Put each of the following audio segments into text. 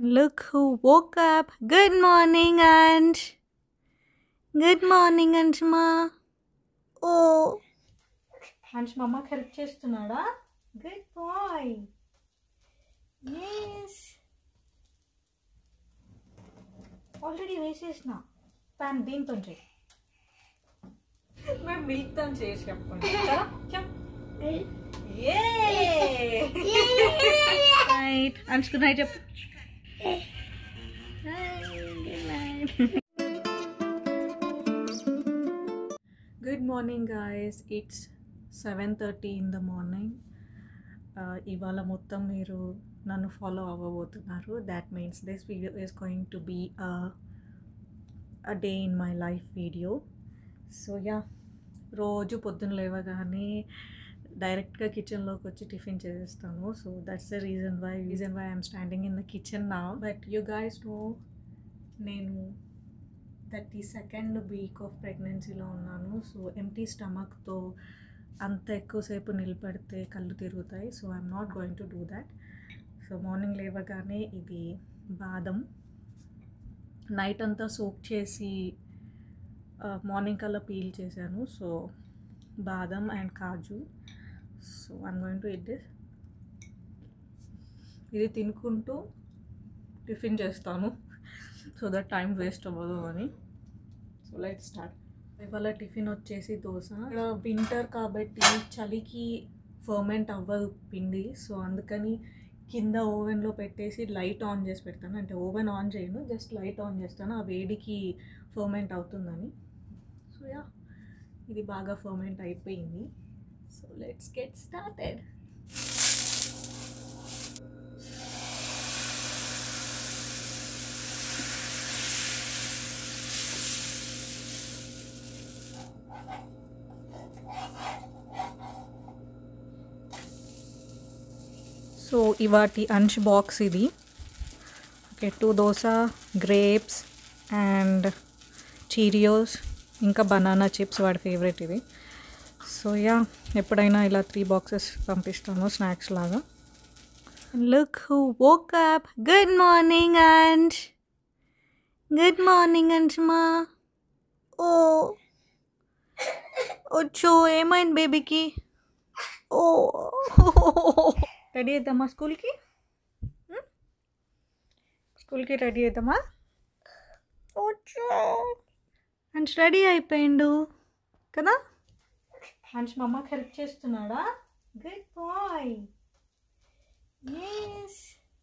Look who woke up. Good morning, Aunt. Good morning, Anshma. Oh. అంచ్ మా అమ్మకి help చేస్తున్నాడా good boy yes already వేసేసిన pan దీంతో చేయి మేము మిల్క్తో చేసి చెప్పండి కదా చెప్ నైట్ అంచుకు నైట్ చెప్పు good morning guys it's seven thirty in the morning ఇవాళ మొత్తం మీరు నన్ను ఫాలో అవ్వబోతున్నారు that means this video is going to be a day in my life video so yeah రోజు పొద్దున్న లేవగానే డైరెక్ట్గా కిచెన్లోకి వచ్చి టిఫిన్ చేసేస్తాను so that's the reason why reason why I'm standing in the kitchen నా బట్ యూ గైస్ నో నేను thirty second week of ప్రెగ్నెన్సీలో ఉన్నాను సో ఎంటీ స్టమక్తో అంత ఎక్కువసేపు నిలబడితే కళ్ళు తిరుగుతాయి so I'm not going to do that so morning లేవగానే ఇది బాదం నైట్ అంతా సోక్ చేసి మార్నింగ్ కల్లా పీల్ చేశాను సో బాదం అండ్ కాజు so I'm going to it this ఇది తినుకుంటూ టిఫిన్ చేస్తాను సో దట్ టైం వేస్ట్ అవ్వదు అని సో లైట్ స్టార్ట్ ఇవాళ టిఫిన్ వచ్చేసి దోశ ఇక్కడ వింటర్ కాబట్టి చలికి ఫర్మెంట్ అవ్వదు పిండి సో అందుకని కింద ఓవెన్లో పెట్టేసి లైట్ ఆన్ చేసి పెడతాను అంటే ఓవెన్ ఆన్ చేయను జస్ట్ లైట్ ఆన్ చేస్తాను ఆ వేడికి ఫర్మెంట్ అవుతుందని సో యా ఇది బాగా ఫర్మెంట్ అయిపోయింది so let's get started so ఇవాటి అంచ్ బాక్స్ ఇది okay two dosa grapes and Cheerios ఇంకా బనానా చిప్స్ వాడి ఫేవరెట్ ఇది సో యా ఎప్పుడైనా ఇలా త్రీ బాక్సెస్ పంపిస్తాను స్నాక్స్ లాగా look who woke up good morning and good morning అంచమా ఓ వచ్చో ఏమైంది బేబీకి ఓ రెడీ అవుతామా స్కూల్కి స్కూల్కి రెడీ అవుతామా వచ్చో అంచ్ రెడీ అయిపోయిండు కదా అంచ్ మా అమ్మకి హెల్ప్ చేస్తున్నాడా గుడ్ బాయ్ ఎస్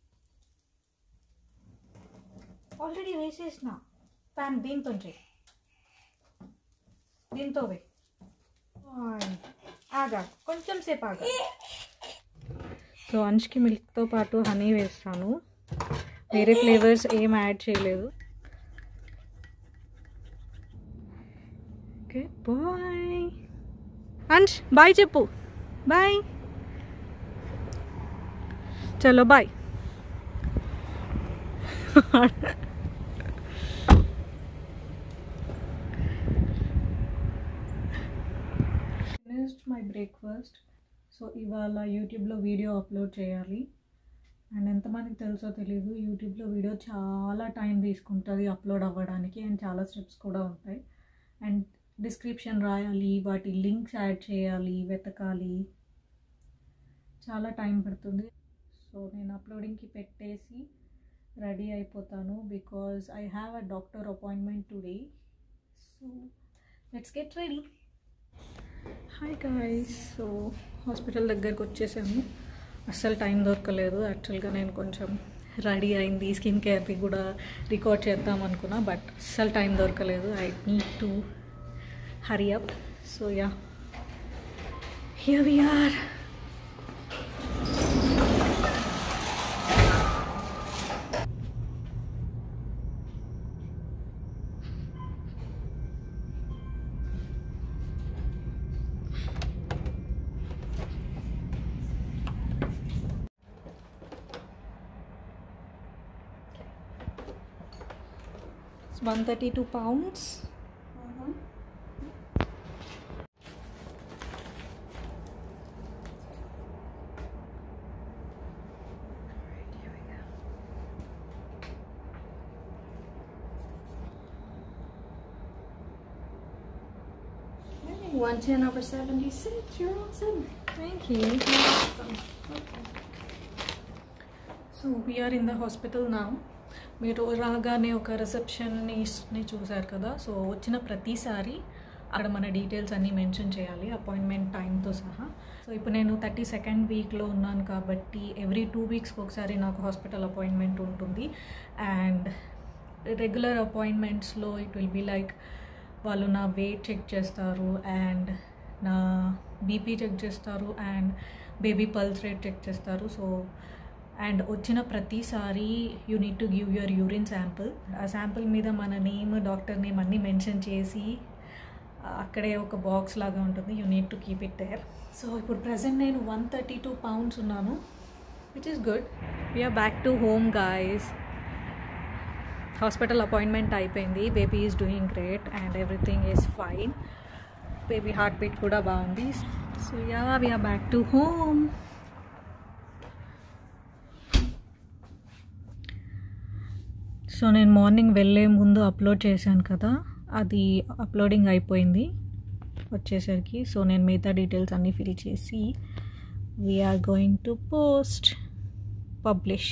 ఆల్రెడీ వేసేసిన ప్యాన్ దీంతో చేయి దీంతో వే ఆగా కొంచెం సేపు ఆగా సో అంచుకి మిల్క్తో పాటు హనీ వేస్తాను వేరే ఫ్లేవర్స్ ఏం యాడ్ చేయలేదు ఓకే బాయ్ అంచ్ బాయ్ చెప్పు బాయ్ చలో bye finished my breakfast so ఇవాళ యూట్యూబ్లో వీడియో అప్లోడ్ చేయాలి అండ్ ఎంతమందికి తెలుసో తెలీదు యూట్యూబ్లో వీడియో చాలా టైం తీసుకుంటుంది అప్లోడ్ అవ్వడానికి అండ్ చాలా స్టెప్స్ కూడా ఉంటాయి అండ్ డిస్క్రిప్షన్ రాయాలి వాటి లింక్స్ యాడ్ చేయాలి వెతకాలి చాలా టైం పడుతుంది సో నేను అప్లోడింగ్కి పెట్టేసి రెడీ అయిపోతాను because I have a doctor appointment today so let's get ready hi guys so hospital దగ్గరకు వచ్చేసాము అస్సలు టైం దొరకలేదు యాక్చువల్గా నేను కొంచెం రెడీ అయింది స్కిన్ కేర్ది కూడా రికార్డ్ చేద్దాం అనుకున్నా బట్ అస్సలు టైం దొరకలేదు I need to hurry up so yeah here we are It's 132 pounds. One ten over seventy six. You're all set. Thank you Okay. So we're in the hospital నా మీరు రాగానే ఒక రిసెప్షన్ని చూశారు కదా సో వచ్చిన ప్రతిసారి అక్కడ మన డీటెయిల్స్ అన్నీ మెన్షన్ చేయాలి అపాయింట్మెంట్ టైంతో సహా సో ఇప్పుడు నేను థర్టీ సెకండ్ వీక్లో ఉన్నాను కాబట్టి ఎవ్రీ టూ వీక్స్కి ఒకసారి నాకు హాస్పిటల్ అపాయింట్మెంట్ ఉంటుంది అండ్ రెగ్యులర్ అపాయింట్మెంట్స్లో ఇట్ విల్ బీ లైక్ వాళ్ళు నా వెయిట్ చెక్ చేస్తారు అండ్ నా బీపీ చెక్ చేస్తారు and baby pulse rate check చేస్తారు సో అండ్ వచ్చిన ప్రతిసారి you need to give your urine sample ఆ శాంపుల్ మీద మన నేమ్ డాక్టర్ నేమ్ అన్నీ మెన్షన్ చేసి అక్కడే ఒక బాక్స్ లాగా ఉంటుంది you need to keep it there so ఇప్పుడు ప్రజెంట్ నేను వన్ థర్టీ టూ పౌండ్స్ ఉన్నాను which is good we're back to home guys hospital appointment అయిపోయింది baby is doing great and everything is fine baby heart beat కూడా బాగుంది so yeah we're back to home so నేను morning వెళ్ళే ముందు upload చేశాను కదా అది అప్లోడింగ్ అయిపోయింది వచ్చేసరికి సో నేను మిగతా డీటెయిల్స్ అన్నీ ఫిల్ చేసి we're going to post publish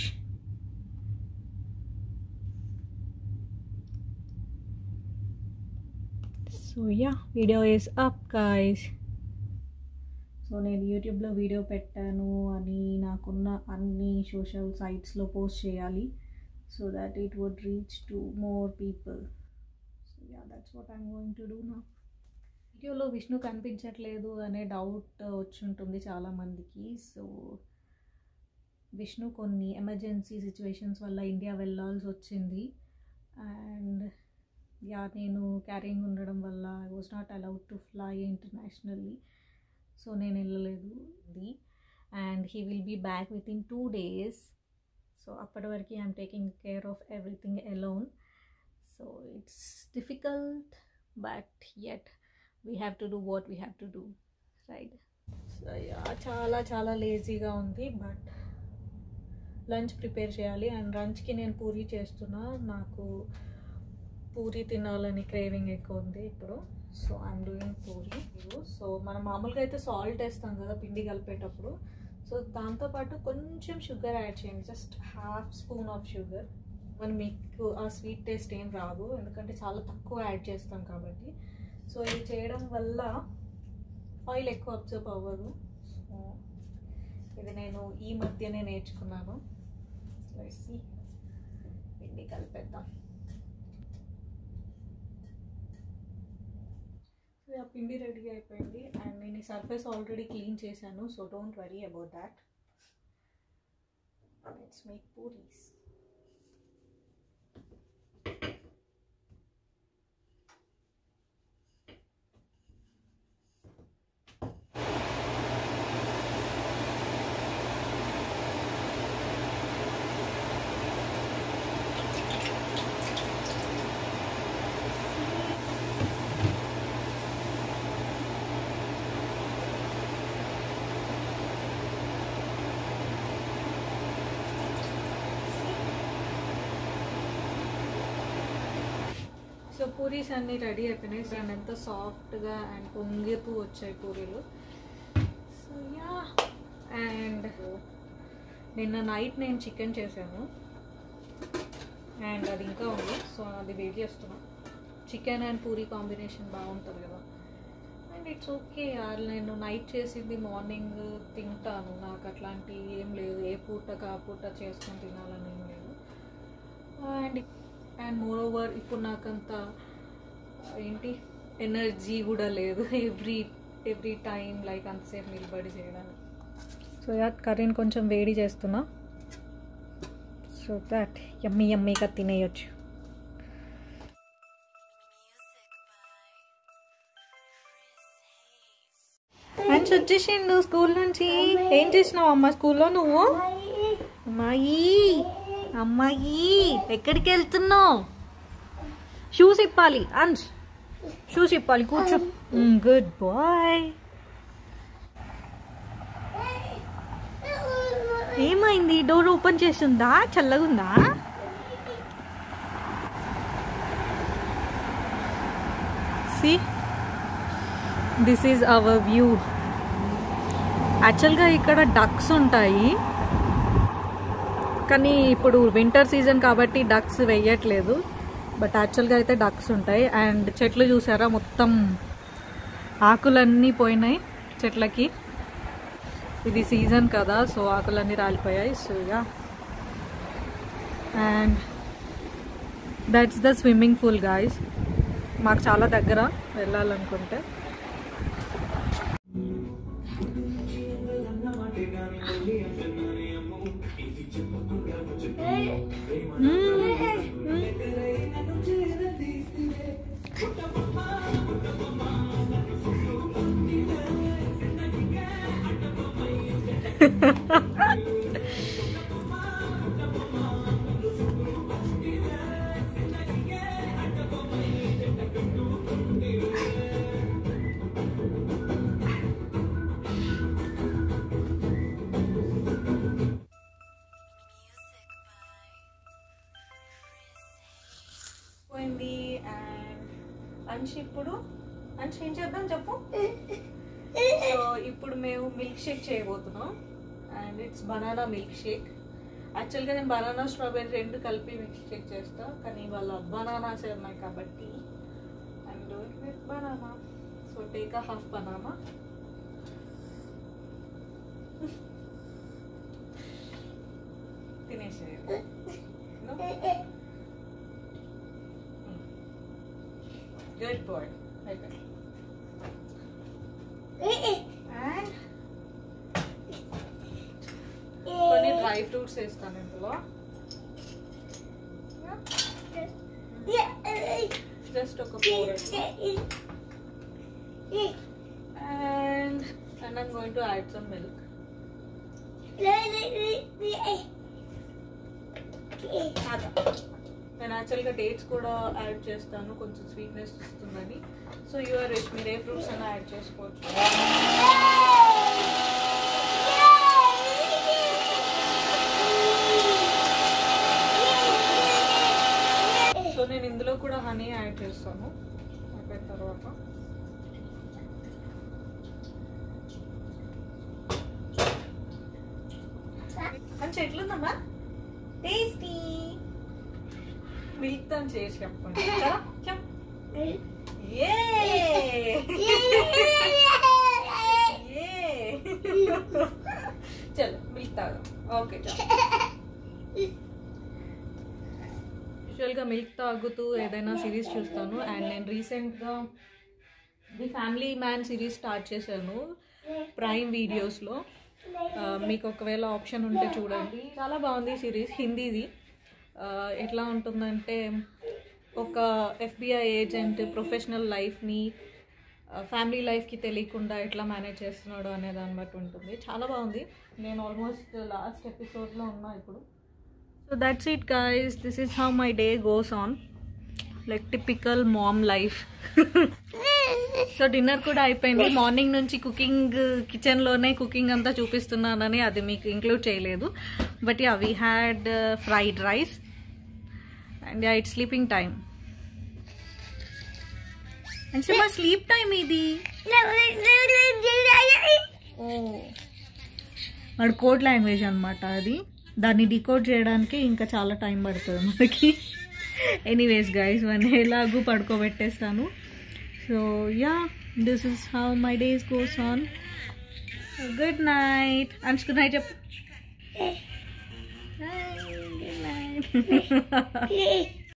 so yeah video is up guys so నేను యూట్యూబ్లో వీడియో పెట్టాను అని నాకున్న అన్ని సోషల్ సైట్స్లో పోస్ట్ చేయాలి so that it would reach to more people so yeah that's what I'm going to do నా వీడియోలో విష్ణు కనిపించట్లేదు అనే డౌట్ వచ్చి ఉంటుంది చాలామందికి సో విష్ణు కొన్ని ఎమర్జెన్సీ సిచ్యువేషన్స్ వల్ల ఇండియా వెళ్ళాల్సి వచ్చింది అండ్ యా నేను క్యారింగ్ ఉండడం వల్ల I was not allowed to fly internationally so నేను వెళ్ళలేదు ఇది and he will be back within two days so అప్పటి వరకు I'm taking care of everything alone so it's difficult but yet we have to do what we have to do right so yeah చాలా చాలా లేజీగా ఉంది but lunch prepare చేయాలి and లంచ్కి నేను పూరి చేస్తున్నా నాకు పూరి తినాలని క్రేవింగ్ ఎక్కువ ఉంది ఇప్పుడు so I'm doing puri so మనం మామూలుగా అయితే సాల్ట్ వేస్తాం కదా పిండి కలిపేటప్పుడు సో దాంతోపాటు కొంచెం షుగర్ యాడ్ చేయండి just half spoon of sugar మరి మీకు ఆ స్వీట్ టేస్ట్ ఏం రాదు ఎందుకంటే చాలా తక్కువ యాడ్ చేస్తాం కాబట్టి సో ఇది చేయడం వల్ల ఆయిల్ ఎక్కువ అబ్జర్వ్ అవ్వదు సో ఇది నేను ఈ మధ్యనే నేర్చుకున్నాను వేసి పిండి కలిపేద్దాం సో ఆ పిండి రెడీ అయిపోయింది అండ్ నేను ఈ సర్ఫేస్ ఆల్రెడీ క్లీన్ చేశాను so don't worry about that let's make puris so puris అన్నీ రెడీ అయిపోయినాయి సో అండ్ ఎంత సాఫ్ట్గా అండ్ పొంగితూ వచ్చాయి పూరీలు సో యా అండ్ నిన్న నైట్ నేను చికెన్ చేశాను అండ్ అది ఇంకా ఉంది సో అది వెయిట్ చేస్తున్నా చికెన్ అండ్ పూరీ కాంబినేషన్ బాగుంటుంది కదా అండ్ ఇట్స్ ఓకే నేను నైట్ చేసింది మార్నింగ్ తింటాను నాకు అట్లాంటి ఏం లేదు ఏ పూటకు ఆ పూట చేసుకొని తినాలని ఏం లేదు అండ్ అండ్ మోర్ ఓవర్ ఇప్పుడు నాకంత ఏంటి ఎనర్జీ కూడా లేదు ఎవ్రీ ఎవ్రీ టైం లైక్ అంతసేపు నిలబడి చేయడానికి సో యా కర్రీని కొంచెం వేడి చేస్తున్నా సో దట్ యమ్మీ యమ్మీగా తినేయచ్చు అండ్ వచ్చేసిండు స్కూల్ నుంచి ఏం చేసినావు అమ్మ స్కూల్లో నువ్వు అమ్మాయి అమ్మాయి ఎక్కడికి వెళ్తున్నావు షూస్ ఇప్పాలి అంజ్ షూస్ ఇప్పాలి కూర్చో గుడ్ బాయ్ ఏమైంది డోర్ ఓపెన్ చేస్తుందా చల్లగుందా see this is our view యాక్చువల్గా ఇక్కడ డక్స్ ఉంటాయి కానీ ఇప్పుడు వింటర్ సీజన్ కాబట్టి డక్స్ వేయట్లేదు బట్ యాక్చువల్గా అయితే డక్స్ ఉంటాయి అండ్ చెట్లు చూసారా మొత్తం ఆకులన్నీ పోయినాయి చెట్లకి ఇది సీజన్ కదా సో ఆకులన్నీ రాలిపోయాయి so yeah and that's the swimming pool guys మాకు చాలా దగ్గర వెళ్ళాలనుకుంటే పోయింది అండ్ అంశ్ ఇప్పుడు అంశ్ ఏం చేద్దాం చెప్పు సో ఇప్పుడు మేము మిల్క్ షేక్ చేయబోతున్నాం and it's banana milk shake యాక్చువల్గా నేను బనానా స్ట్రాబెర్రీ రెండు కలిపి మిల్క్ షేక్ చేస్తా కానీ వాళ్ళ బనానాస్ ఉన్నాయి కాబట్టి and doing with banana so take a half banana తినేసేయండి గుడ్ బాయ్ అయిపోయింది అండ్ కొన్ని డ్రై ఫ్రూట్స్ వేస్తాను ఇందులో జస్ట్ ఒక four and and I'm going to add some milk నేను యాక్చువల్గా డేట్స్ కూడా యాడ్ చేస్తాను కొంచెం స్వీట్నెస్ ఇస్తుందని సో యూఆర్ రిచ్ మీరు ఏ ఫ్రూట్స్ అయినా యాడ్ చేసుకోవచ్చు సో నేను ఇందులో కూడా హనీ యాడ్ చేస్తాను అయిపోయిన తర్వాత అని ఎట్లుందమ్మా టేస్టీ మిల్క్ తో చేసి చెప్పండి కదా చెప్ ఏ చలో మిల్క్ తాగు ఓకే యూజువల్గా మిల్క్ తాగుతూ ఏదైనా సిరీస్ చూస్తాను అండ్ నేను రీసెంట్గా The Family Man series start చేశాను ప్రైమ్ వీడియోస్లో మీకు ఒకవేళ ఆప్షన్ ఉంటే చూడండి చాలా బాగుంది సిరీస్ హిందీది ఆ, ఎట్లా ఉంటుందంటే ఒక ఎఫ్బిఐ ఏజెంట్ ప్రొఫెషనల్ లైఫ్ని ఫ్యామిలీ లైఫ్కి తెలియకుండా ఎట్లా మేనేజ్ చేస్తున్నాడు అనే దాన్ని బట్టి ఉంటుంది చాలా బాగుంది నేను ఆల్మోస్ట్ లాస్ట్ ఎపిసోడ్లో ఉన్నా ఇప్పుడు so that's it guys this is how my day goes on like typical mom life so dinner కూడా అయిపోయింది మార్నింగ్ నుంచి కుకింగ్ కిచెన్లోనే కుకింగ్ అంతా చూపిస్తున్నానని అది మీకు ఇంక్లూడ్ చేయలేదు but yeah we had fried rice and yeah it sleeping time and so మా sleep time ఇది ఓ వాడు కోడ్ లాంగ్వేజ్ అనమాట అది దాన్ని డికోడ్ చేయడానికి ఇంకా చాలా టైం పడుతుంది మనకి ఎనీవేస్ గైస్ వన్ ఎలాగూ పడుకోబెట్టేస్తాను so yeah this is how my days goes on good night అంచు గుడ్ నైట్ చెప్పు గుడ్ నైట్